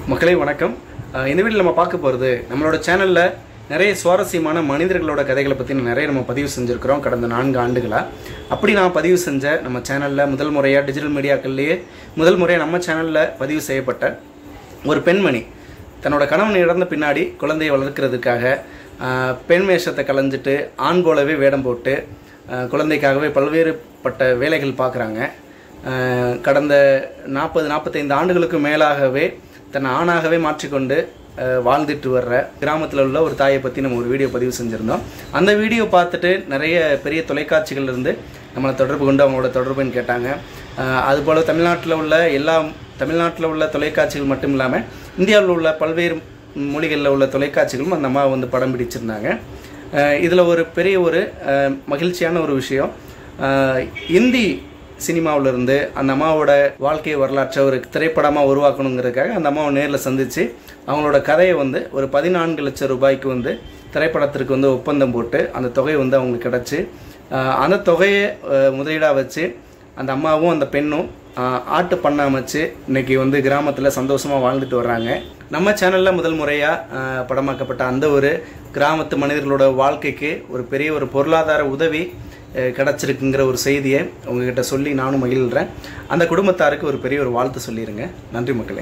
மக்களே வணக்கம் அஹ் இந்த வீடியோவில் நம்ம பார்க்க போகிறது நம்மளோட சேனலில் நிறைய சுவாரஸ்யமான மனிதர்களோட கதைகளை பற்றி நிறைய நம்ம பதிவு செஞ்சுருக்கிறோம் கடந்த நான்கு ஆண்டுகளாக அப்படி நான் பதிவு செஞ்ச நம்ம சேனலில் முதல் முறையாக டிஜிட்டல் மீடியாக்கள்லேயே முதல் முறையாக நம்ம சேனலில் பதிவு செய்யப்பட்ட ஒரு பெண்மணி தன்னோட கணவன் இறந்த பின்னாடி குழந்தையை வளர்க்கறதுக்காக அஹ், பெண் வேஷத்தை கலைஞ்சிட்டு ஆண் போலவே வேடம் போட்டு அஹ், குழந்தைக்காகவே பல்வேறுபட்ட வேலைகள் பார்க்குறாங்க அஹ் கடந்த நாற்பது நாற்பத்தைந்து ஆண்டுகளுக்கு மேலாகவே தன்னை ஆணாகவே மாற்றிக்கொண்டு அஹ் வாழ்ந்துட்டு வர்ற கிராமத்தில் உள்ள ஒரு தாயை பற்றி நம்ம ஒரு வீடியோ பதிவு செஞ்சுருந்தோம் அந்த வீடியோ பார்த்துட்டு நிறைய பெரிய தொலைக்காட்சிகள் இருந்து நம்மளை தொடர்பு கொண்டு அவங்களோட தொடர்புன்னு கேட்டாங்க அஹ் அதுபோல் தமிழ்நாட்டில் உள்ள எல்லா தமிழ்நாட்டில் உள்ள தொலைக்காட்சிகள் மட்டும் இல்லாமல் இந்தியாவில் உள்ள பல்வேறு மொழிகளில் உள்ள தொலைக்காட்சிகளும் அந்த அம்மா வந்து படம் பிடிச்சிருந்தாங்க இதில் ஒரு பெரிய ஒரு அஹ், மகிழ்ச்சியான ஒரு விஷயம் அஹ், இந்தி சினிமாவுல இருந்து அந்த அம்மாவோட வாழ்க்கை வரலாற்றை ஒரு திரைப்படமாக உருவாக்கணுங்கிறதுக்காக அந்த அம்மாவை நேரில் சந்தித்து அவங்களோட கதையை வந்து ஒரு பதினான்கு லட்சம் ரூபாய்க்கு வந்து திரைப்படத்திற்கு வந்து ஒப்பந்தம் போட்டு அந்த தொகை வந்து அவங்களுக்கு கிடச்சி அந்த தொகையை முதலீடாக வச்சு அந்த அம்மாவும் அந்த பெண்ணும் ஆஹ், ஆட்டு பண்ண அமைச்சு இன்னைக்கு வந்து கிராமத்தில் சந்தோஷமாக வாழ்ந்துட்டு வர்றாங்க நம்ம சேனலில் முதல் முறையாக படமாக்கப்பட்ட அந்த ஒரு கிராமத்து மனிதர்களோட வாழ்க்கைக்கு ஒரு பெரிய ஒரு பொருளாதார உதவி அஹ், கிடைச்சிருக்குங்கிற ஒரு செய்தியை உங்ககிட்ட சொல்லி நானும் மகிழ்கிறேன் அந்த குடும்பத்தாருக்கு ஒரு பெரிய ஒரு வாழ்த்து சொல்லிடுங்க நன்றி மக்களே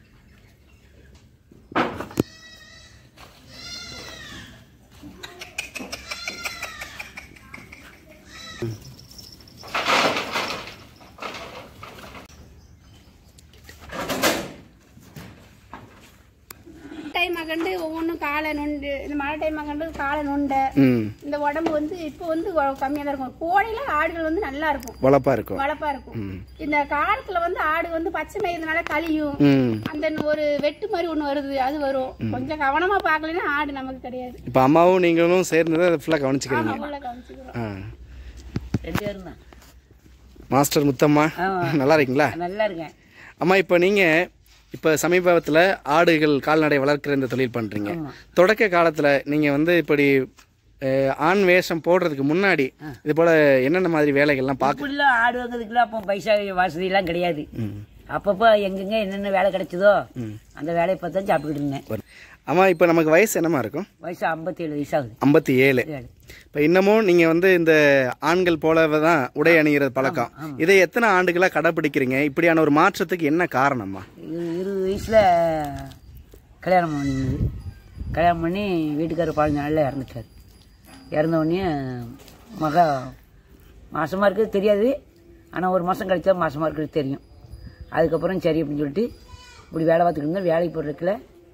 டைம் கண்டு ஒவ்வொன்றும் காலை நொண்டு இந்த மழை டைம் கண்டு காலை நொண்டை ம் இந்த உடம்பு வந்து இப்போ வந்து கம்மியாக தான் இருக்கும் கோடையில ஆடுகள் வந்து நல்லா இருக்கும் வளப்பாக இருக்கும் வளப்பா இருக்கும் இந்த காலத்துல வந்து ஆடு வந்து பச்சை மேய்றதுனால கழியும் ம் அந்த ஒரு வெட்டு மாதிரி ஒண்ணு வருது அது வரும் கொஞ்சம் கவனமா பார்க்கலன்னா ஆடு நமக்கு கிடையாது இப்போ அம்மாவும் நீங்களும் சேர்ந்து அதை ஃபுல்லாக கவனிச்சுக்கிறீங்க அவ்வளோ கவனிச்சுக்கிறோம் ஆ ரெண்டு பேரும் தான் மாஸ்டர் முத்தம்மா நல்லா இருக்கீங்களா நல்லா இருக்கேன் அம்மா இப்போ நீங்கள் இப்போ சமீபத்தில் ஆடுகள் கால்நடை வளர்க்குற இந்த தொழில் பண்ணுறீங்க தொடக்க காலத்தில் நீங்கள் வந்து இப்படி அஹ், ஆண் வேஷம் போடுறதுக்கு முன்னாடி இது போல் என்னென்ன மாதிரி வேலைகள்லாம் பார்க்க இப்படிலாம் ஆடு வாங்குறதுக்குலாம் அப்போ பைசா வசதியெல்லாம் கிடையாது அப்பப்போ எங்கெங்க என்னென்ன வேலை கிடைச்சதோ அந்த வேலையை பார்த்து தான் சாப்பிட்டுக்கிட்டு இருந்தேன் அம்மா இப்போ நமக்கு வயசு என்னமா இருக்கும் வயசு ஐம்பத்தேழு வயசாகுது ஐம்பத்தி ஏழு ஏழு. இப்போ இன்னமும் நீங்கள் வந்து இந்த ஆண்கள் போலவே தான் உடை அணிகிறது பழக்கம் இதை எத்தனை ஆண்டுகளாக கடைப்பிடிக்கிறீங்க இப்படியான ஒரு மாற்றத்துக்கு என்ன காரணம்மா இரு இருபது வயசில் கல்யாணம் பண்ணிது கல்யாணம் பண்ணி வீட்டுக்காரர் பதினஞ்சு நாளில் இறந்துட்டார் இறந்த உடனே மக மாசமாக இருக்கிறது தெரியாது ஆனால் ஒரு மாதம் கழிச்சா மாசமாக இருக்கிறது தெரியும் அதுக்கப்புறம் சரி அப்படின்னு சொல்லிட்டு இப்படி வேலை பார்த்துக்கிட்டு இருந்தோம் வேலைக்கு போடுறதுக்குள்ள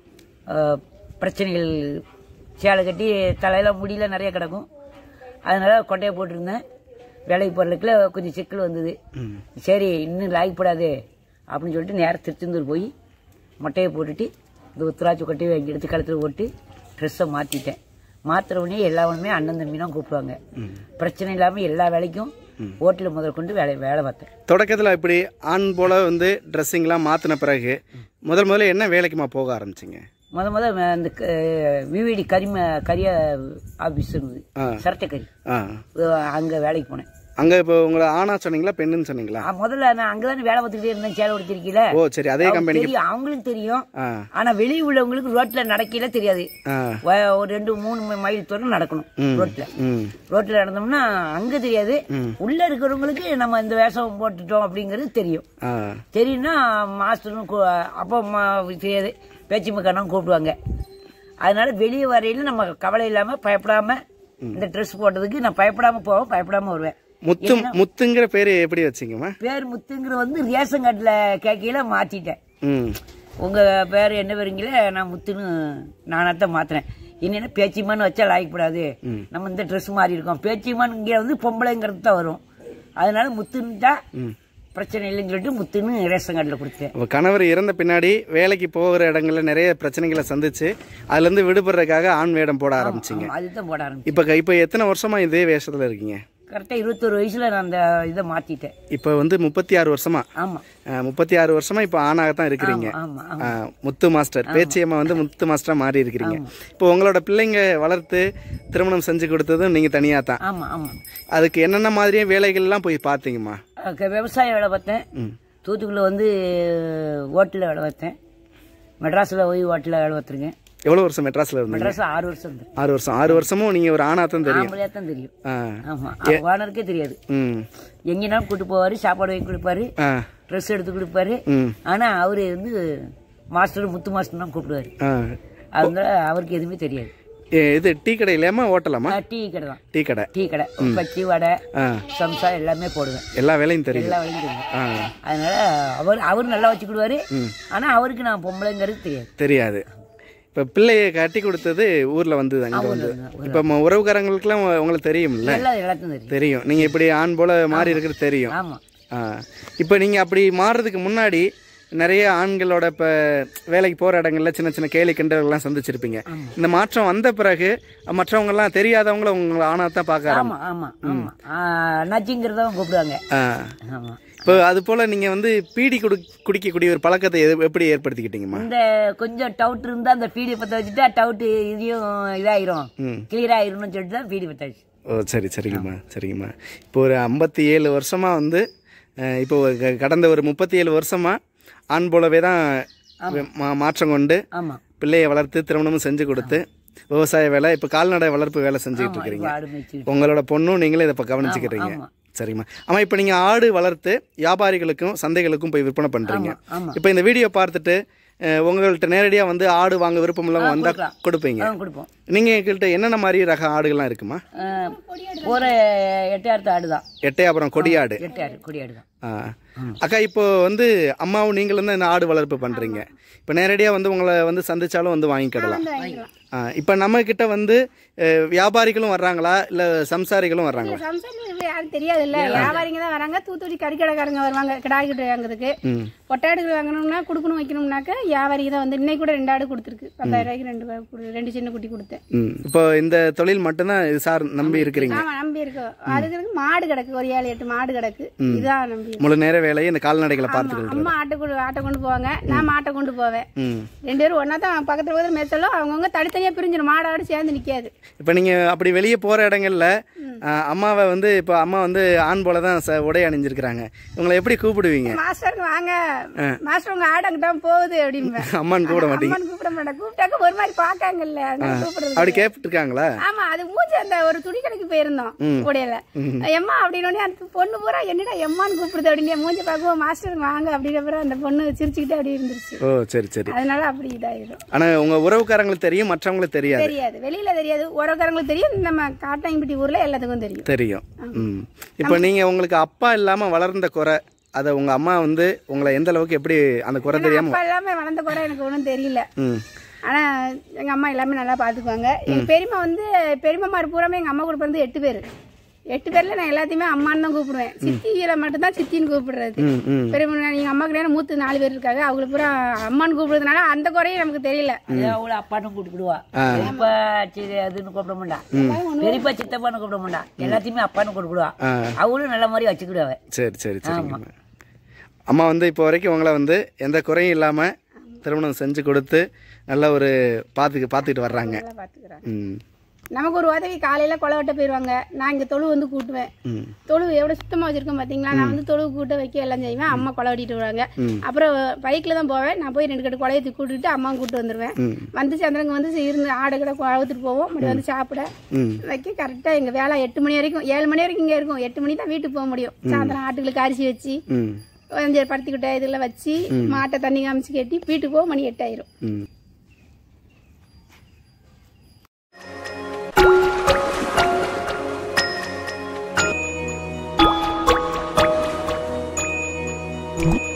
ஆஹ், பிரச்சனைகள் சேலை கட்டி தலையில் முடியல நிறைய கிடக்கும் அதனால கொட்டையை போட்டிருந்தேன் வேலைக்கு போடுறதுக்குள்ள கொஞ்சம் சிக்கல் வந்தது சரி இன்னும் லாய்க்கப்படாது அப்படின்னு சொல்லிட்டு நேரம் திருச்செந்தூர் போய் மொட்டையை போட்டுட்டு இந்த உத்தராட்சி கொட்டையை வாங்கி எடுத்து கழுத்தில் போட்டு ட்ரெஸ்ஸை மாற்றிட்டேன் மாத்துற உடனே எல்லாருமே அண்ணன் தம்பி தான் கூப்பிடுவாங்க பிரச்சனை இல்லாமல் எல்லா வேலைக்கும் ஓட்டில் முதல் கொண்டு வேலை வேலை பார்த்தேன் தொடக்கத்தில் இப்படி ஆண் போல வந்து ட்ரெஸ்ஸிங்லாம் மாற்றின பிறகு முதல் முதல்ல என்ன வேலைக்குமா போக ஆரம்பிச்சிங்க முத முத அந்த விவிடி கரிம கரிய ஆஃபீஸ் இருந்தது சிரட்டை கறி ஆ அங்கே வேலைக்கு போனேன் அங்கே இப்போ உங்களை ஆணா சொன்னீங்களா பெண்ணுன்னு சொன்னீங்களா ஆ, முதல்ல நான் அங்கே தானே வேலை பார்த்துக்கிட்டே இருந்தேன் சேலை உடுத்திருக்கீல ஓ சரி அதே கம்பெனிக்கு தெரியும் அவங்களுக்கு தெரியும் ஆ ஆனா வெளியே உள்ளவங்களுக்கு ரோட்ல நடக்கையில தெரியாது ஆ வ- ஒரு ரெண்டு மூணு மைல் தூரம் நடக்கணும் ரோட்ல ம் ரோட்ல நடந்தோம்னா அங்க தெரியாது உள்ள இருக்கிறவங்களுக்கு நம்ம இந்த வேஷம் போட்டுட்டோம் அப்படிங்கிறது தெரியும் ஆ தெரியும்னா மாஸ்டரும் கூ- அப்போ மா- தெரியாது பேச்சு மக்கானும் கூப்பிடுவாங்க அதனால வெளியே வரையில நம்ம கவலை இல்லாம பயப்படாம இந்த ட்ரெஸ் போட்டதுக்கு நான் பயப்படாம போவேன் பயப்படாம வருவேன் முத்து முத்துங்கிற பேர் எப்படி வச்சிங்கம்மா பேர் முத்துங்கிற வந்து ரேஷன் கார்டுல கேட்கையில மாத்திட்டேன் ம் உங்க பேர் என்ன பேருங்களே நான் முத்துன்னு நானாத்தான் மாத்துறேன் என்னென்ன பேச்சிமான்னு வச்சா லாய்க்கப்படாது நம்ம இந்த ட்ரெஸ் மாறி இருக்கோம் பேச்சிமான் இங்கே வந்து பொம்பளைங்கிறது தான் வரும் அதனால முத்துன்னு தான் பிரச்சனை இல்லைன்னு சொல்லிட்டு முத்துன்னு ரேஷன் கார்டில் கொடுத்தேன் அப்போ கணவர் இறந்த பின்னாடி வேலைக்கு போகிற இடங்கள்ல நிறைய பிரச்சனைகளை சந்திச்சு அதுலேருந்து விடுபடுறதுக்காக ஆண் வேடம் போட ஆரம்பிச்சிங்க அதுதான் போட ஆரம்பிச்சேன் இப்போ இப்போ எத்தனை வருஷமா இதே வேஷத்தில் இருக்கீங்க கரெக்டாக இருபத்தொரு வயசுல நான் அந்த இதை மாத்திட்டேன் இப்போ வந்து முப்பத்தி ஆறு வருஷமா ஆமா அஹ், முப்பத்தி ஆறு வருஷமா இப்போ ஆணாகத்தான் இருக்கிறீங்க ஆமா அஹ், முத்து மாஸ்டர் பேச்சியம்மா வந்து முத்து மாஸ்டரா மாறி இருக்கிறீங்க இப்போ உங்களோட பிள்ளைங்க வளர்த்து திருமணம் செஞ்சு கொடுத்ததும் நீங்க தனியா தான் ஆமா ஆமா அதுக்கு என்னென்ன மாதிரியே வேலைகள்லாம் போய் பார்த்தீங்கம்மா அஹ் விவசாய வேலை பார்த்தேன் தூத்துக்குடியில் வந்து ஓட்டில் வேலை பார்த்தேன் மெட்ராஸில் ஓய்வு வாட்டில் வேலை பார்த்துருக்கேன் எவ்வளோ வருஷம் மெட்ராஸில் இருந்தீங்க மெட்ராஸில் ஆறு வருஷம் இருந்தேன் ஆறு வருஷம் ஆறு வருஷமும் நீங்கள் ஒரு ஆணாக தான் தெரியும் ஆம்பளையாக தான் தெரியும் ஆ ஆமாம் ஓனருக்கே தெரியாது ம் எங்கேனாலும் கூட்டு போவார் சாப்பாடு வாங்கி கொடுப்பாரு ஆ ட்ரெஸ் எடுத்து கொடுப்பாரு ம் ஆனால் அவர் வந்து மாஸ்டர் முத்து மாஸ்டர் தான் கூப்பிடுவாரு ஆ அதனால அவருக்கு எதுவுமே தெரியாது ஏ, இது டீ கடையிலையாமா ஹோட்டலாமா ஆ, டீ கடை தான் டீ கடை டீ கடை பச்சி வடை ஆ சம்சா எல்லாமே போடுவேன் எல்லா வேலையும் தெரியும் எல்லா வழியும் தெரியும் ஆ அதனால அவர் அவர் நல்லா வச்சுக்கிடுவாரு ஆனா அவருக்கு நான் பொம்பளைங்கிறது தெரியாது தெரியாது இப்போ பிள்ளையை கட்டி கொடுத்தது ஊரில் வந்து அங்கே வந்து இப்போ ம- உறவுக்காரங்களுக்குலாம் உ- உங்களுக்கு தெரியும்ல எல்லாம் எல்லாத்தையும் தெரியும் தெரியும் நீங்கள் இப்படி ஆண் போல மாறி இருக்கிறது தெரியும் ஆமா ஆ இப்போ நீங்கள் அப்படி மாறுறதுக்கு முன்னாடி நிறைய ஆண்களோட இப்போ வேலைக்கு போகிற இடங்கள்ல சின்ன சின்ன கேலி கிண்டல்கள்லாம் சந்திச்சிருப்பீங்க இந்த மாற்றம் வந்த பிறகு மற்றவங்கலாம் தெரியாதவங்கள உங்களை ஆணாக தான் பார்க்க ஆமா ஆமா ஆமா ஆ, அண்ணாச்சிங்கிறதவங்க கூப்பிடுவாங்க ஆ ஆமா இப்போ அது போல் நீங்கள் வந்து பீடி குடி குடிக்கக்கூடிய ஒரு பழக்கத்தை எது- எப்படி ஏற்படுத்திக்கிட்டீங்கம்மா இந்த கொஞ்சம் டவுட் இருந்தா அந்த பீடி பத்த வச்சுட்டா டவுட் இதையும் இதாயிரும் ம். கிளியர் ஆயிரும்னு சொல்லிட்டு தான் பீடி பத்த வச்சு ஓ சரி சரிங்கம்மா சரிங்கம்மா இப்போ ஒரு ஐம்பத்தி ஏழு வருஷமாக வந்து அஹ், இப்போ ஒரு க- கடந்த ஒரு முப்பத்தி ஏழு வருஷமாக ஆண் போலவே தான் மா- மாற்றம் கொண்டு ஆமா பிள்ளையை வளர்த்து திருமணமும் செஞ்சு கொடுத்து விவசாய வேலை இப்போ கால்நடை வளர்ப்பு வேலை செஞ்சுக்கிட்டு இருக்கிறீங்க ஆடு மேய்ச்சி உங்களோட பொண்ணும் நீங்களும் இதை இப்போ கவனிச்சுக்கிறீங்க ஆமா. சரிம்மா ஆமாம் இப்போ நீங்கள் ஆடு வளர்த்து வியாபாரிகளுக்கும் சந்தைகளுக்கும் போய் விற்பனை பண்ணுறீங்க ஆமா இப்போ இந்த வீடியோ பார்த்துட்டு அஹ், உங்கள்கிட்ட நேரடியாக வந்து ஆடு வாங்க விருப்பம் இல்லாமல் வந்தால் கொடுக்கலாம். கொடுப்பீங்க ஆ, கொடுப்போம் நீங்கள் எங்கள்கிட்ட என்னென்ன மாதிரி ரக ஆடுகள்லாம் இருக்குமா ஆ, ஒரு எட்டாயிரத்து ஆடு தான் எட்டையாபுரம் கொடியாடு எட்டாயிரம் கொடி ஆடு தான் ஆ. அக்கா இப்போ வந்து அம்மாவும் நீங்களும் தான் இந்த ஆடு வளர்ப்பு பண்ணுறீங்க இப்போ நேரடியாக வந்து உங்களை வந்து சந்திச்சாலும் வந்து வாங்கிக்கிடலாம் வந்து வாங்கிக்கலாம் ஆ இப்போ நம்ம கிட்ட வந்து அஹ், வியாபாரிகளும் வர்றாங்களா இல்லை சம்சாரிகளும் வர்றாங்களா சம்சாரிகளுக்கு யாரும் தெரியாது இல்ல வியாபாரிங்க தான் வராங்க தூத்துக்குடி கறிக்கடைக்காரங்க வருவாங்க கிடாய் கிட்ட வாங்குறதுக்கு ம் பொட்டாடுகள் வாங்கணும்னா கொடுக்கணும் வைக்கணும்னாக்க வியாபாரிங்க தான் வந்து இன்னைக்கு கூட ரெண்டு ஆடு கொடுத்துருக்கு பத்தாயிரம் ரூபாய்க்கு ரெண்டு பா- குடு- ரெண்டு சின்ன குட்டி கொடுத்தேன் ம் இப்போ இந்த தொழில் மட்டும்தான் இது சார் நம்பி இருக்கிறீங்க ஆமா நம்பி இருக்கோம் அதுக்கு இருக்கு மாடு கிடக்கு ஒரு ஏழு எட்டு மாடு கிடக்கு இதான் நம்பி இருக்கோம். முழு நேர வேலையை இந்த கால்நடைகளை ஆமா, பார்த்துக்கிட்டு அம்மா ஆட்டை கொண்டு ஆட்டை கொண்டு போவாங்க நான் மாட்டை கொண்டு போவேன் ம் ரெண்டு பேரும் ஒன்னா தான் பக்கத்துல பக்கத்துல மேய்ச்சலும் அவங்கவுங்க தனித்தனியா பிரிஞ்சிடும் மாடு ஆடு சேர்ந்து நிக்காது இப்போ நீங்கள் அப்படி வெளியே போகிற இடங்கள்ல ஆ, அம்மாவை வந்து இப்போ அம்மா வந்து ஆண் போல தான் ச உடை அணிஞ்சிருக்கிறாங்க இவங்களை எப்படி கூப்பிடுவீங்க மாஸ்டருக்கு வாங்க மாஸ்டர் உங்க ஆடு அங்கிட்ட போகுது அப்படின்னு அம்மான்னு கூப்பிட மாட்டீங்க அம்மான்னு கூப்பிட மாட்டேன் கூப்பிட்டாக்க ஒரு மாதிரி பாக்காங்கல்ல அதனால கூப்பிடுறது அப்படி கேட்டுருக்காங்களா ஆமா அது மூஞ்சி அந்த ஒரு துணி கடைக்கு போயிருந்தோம் உடையில எம்மா அப்படின்னு அந்த பொண்ணு பூரா என்னடா எம்மான்னு கூப்பிடுது அப்படின்னு மூஞ்சி பார்க்கவும் மாஸ்டர் வாங்க அப்படிங்கிற பிறகு அந்த பொண்ணு சிரிச்சுக்கிட்டு அப்படி இருந்துருச்சு ஓ சரி சரி அதனால அப்படி இதாயிடும் ஆனால் உங்கள் உறவுக்காரங்களுக்கு தெரியும் மற்றவங்களுக்கு தெரியாது தெரியாது வெளியில தெரியாது உறவுக்காரங்களுக்கு தெரியும் நம்ம காட்டாயம்பட்டி ஊர்ல எல்லாத்துக்கும் தெரியும் தெரியும் ம் இப்போ நீங்கள் உங்களுக்கு அப்பா இல்லாமல் வளர்ந்த குறை அதை உங்கள் அம்மா வந்து உங்களை எந்த அளவுக்கு எப்படி அந்த குறை தெரியாமல் அப்பா எல்லாமே வளர்ந்த குறை எனக்கு ஒன்றும் தெரியல ம் ஆனா எங்க அம்மா எல்லாமே நல்லா பாத்துக்குவாங்க எங்க பெரியம்மா வந்து பெரியம்மா பூராமே எங்க அம்மா கூட பிறந்து எட்டு பேர் எட்டு பேர்ல நான் எல்லாத்தையுமே அம்மான்னு தான் கூப்பிடுவேன் சித்தியில மட்டும்தான் சித்தின்னு கூப்பிடுறது ம் ம் பெரியம்மா எங்க அம்மாக்கு நேரம் மூத்து நாலு பேர் இருக்காங்க அவங்களுக்கு பூரா அம்மான்னு கூப்பிடுறதுனால அந்த குறையும் நமக்கு தெரியல அது அவளை அப்பான்னு கூப்பிடுவா பெரியப்பா சரி அதுன்னு கூப்பிட மாட்டா பெரியப்பா சித்தப்பான்னு கூப்பிட மாட்டா எல்லாத்தையுமே அப்பான்னு கூப்பிடுவா ஆ அவளும் நல்ல மாதிரி வச்சுக்கிடுவா சரி சரி சரிங்க அம்மா வந்து இப்போ வரைக்கும் உங்களை வந்து எந்த குறையும் இல்லாமல் திருமணம் செஞ்சு கொடுத்து நல்ல ஒரு பார்த்துக்கு பார்த்துக்கிட்டு வர்றாங்க நல்லா பாத்துக்கிறாங்க ம் நமக்கு ஒரு உதவி காலையில கொலை வெட்ட போயிருவாங்க நான் இங்க தொழு வந்து கூட்டுவேன் ம் தொழு எவ்வளவு சுத்தமா வச்சிருக்கோம் பாத்தீங்களா நான் வந்து தொழு கூட்ட வைக்க எல்லாம் செய்வேன் அம்மா கொலை வெட்டிட்டு வருவாங்க அப்புறம் பைக்ல தான் போவேன் நான் போய் ரெண்டு கட்டு கொலையத்தை கூட்டிட்டு அம்மாவும் கூட்டு வந்துருவேன் ம் வந்து சந்திரங்க வந்து இருந்து ஆடு கடை அழுத்துட்டு போவோம் மறுபடியும் வந்து சாப்பிட ம் வைக்க கரெக்டா எங்க வேலை எட்டு மணி வரைக்கும் ஏழு மணி வரைக்கும் இங்க இருக்கும் எட்டு மணி தான் வீட்டுக்கு போக முடியும் சாயந்தரம் ஆட்டுகளுக்கு அரிசி வச்சு ம் கொஞ்சம் படுத்திக்கிட்ட இதெல்லாம் வச்சு மாட்டை தண்ணி காமிச்சு கட்டி வீட்டுக்கு போக மணி எட்டாயிரும் ம் Thank